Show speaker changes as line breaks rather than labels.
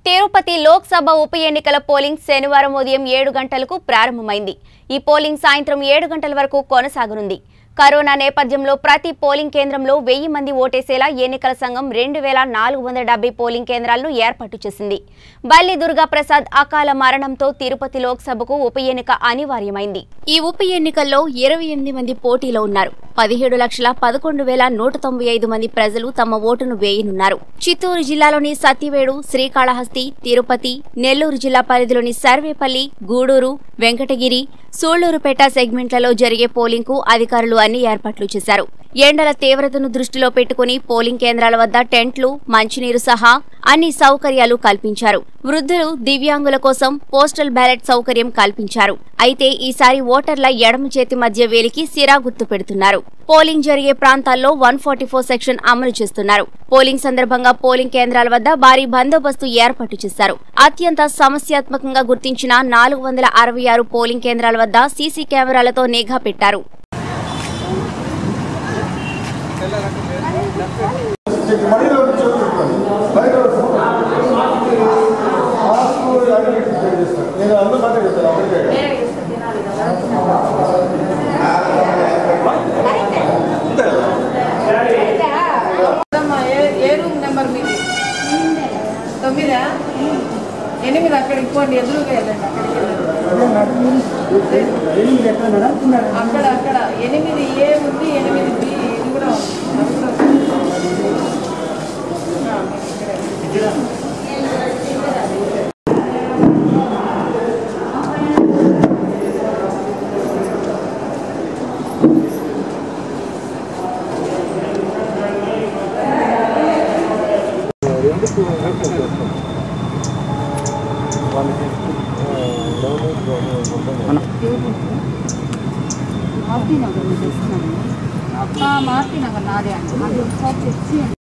తిరుపతి లోక్సభ ఉప ఎన్నికల పోలింగ్ శనివారం ఉదయం ఏడు గంటలకు ప్రారంభమైంది ఈ పోలింగ్ సాయంత్రం ఏడు గంటల వరకు కొనసాగనుంది కరోనా నేపథ్యంలో ప్రతి పోలింగ్ కేంద్రంలో వెయ్యి మంది ఓటేసేలా ఎన్నికల సంఘం రెండు వేల నాలుగు వందల డెబ్బై పోలింగ్ కేంద్రాలను ఏర్పాటు చేసింది బల్లి దుర్గా ప్రసాద్ అకాల మరణంతో తిరుపతి లోక్సభకు ఉప ఎన్నిక అనివార్యమైంది ఈ ఉప ఎన్నికల్లో ఇరవై ఎనిమిది మంది పోటీలో ఉన్నారు పదిహేడు లక్షల పదకొండు వేల నూట తొంభై ఐదు మంది ప్రజలు తమ ఓటును వేయనున్నారు చిత్తూరు జిల్లాలోని సత్యవేడు శ్రీకాళహస్తి తిరుపతి నెల్లూరు జిల్లా పరిధిలోని సర్వేపల్లి గూడూరు వెంకటగిరి సూళ్లూరుపేట సెగ్మెంట్లలో జరిగే పోలింగ్ కు అధికారులు అన్ని ఏర్పాట్లు చేశారు ఎండల తీవ్రతను దృష్టిలో పెట్టుకుని పోలింగ్ కేంద్రాల వద్ద టెంట్లు మంచినీరు సహా అన్ని సౌకర్యాలు కల్పించారు వృద్ధులు దివ్యాంగుల కోసం పోస్టల్ బ్యాలెట్ సౌకర్యం కల్పించారు అయితే ఈసారి ఓటర్ల ఎడమ చేతి మధ్య వేలికి సిరా గుర్తు పెడుతున్నారు పోలింగ్ జరిగే ప్రాంతాల్లో వన్ ఫార్టీ ఫోర్ సెక్షన్ అమలు చేస్తున్నారు పోలింగ్ సందర్భంగా పోలింగ్ కేంద్రాల వద్ద భారీ బందోబస్తు ఏర్పాటు చేశారు అత్యంత సమస్యాత్మకంగా గుర్తించిన నాలుగు వందల అరవై ఆరు పోలింగ్ కేంద్రాల వద్ద సీసీ కెమెరాలతో నిఘా పెట్టారు
మడిలో కూర్చోబెట్టుకోండి బయట నేను అందరూ మాట చెప్తాను అప్పటికే
అమ్మా, ఏ- ఏ రూమ్ నెంబర్ మీది తొమ్మిదా ఎనిమిది అక్కడికి పోండి ఎదురుగా వెళ్ళండి అక్కడికి వెళ్ళండి అక్కడ అక్కడ ఎనిమిది ఏ ఉంది ఎనిమిది బి ఇది కూడా ఉంది అది కూడా ఉంది. ఆ, మీరు ఇక్కడే. మారుతి నగర్ నాదే అండి అది ఒకసారి తెచ్చి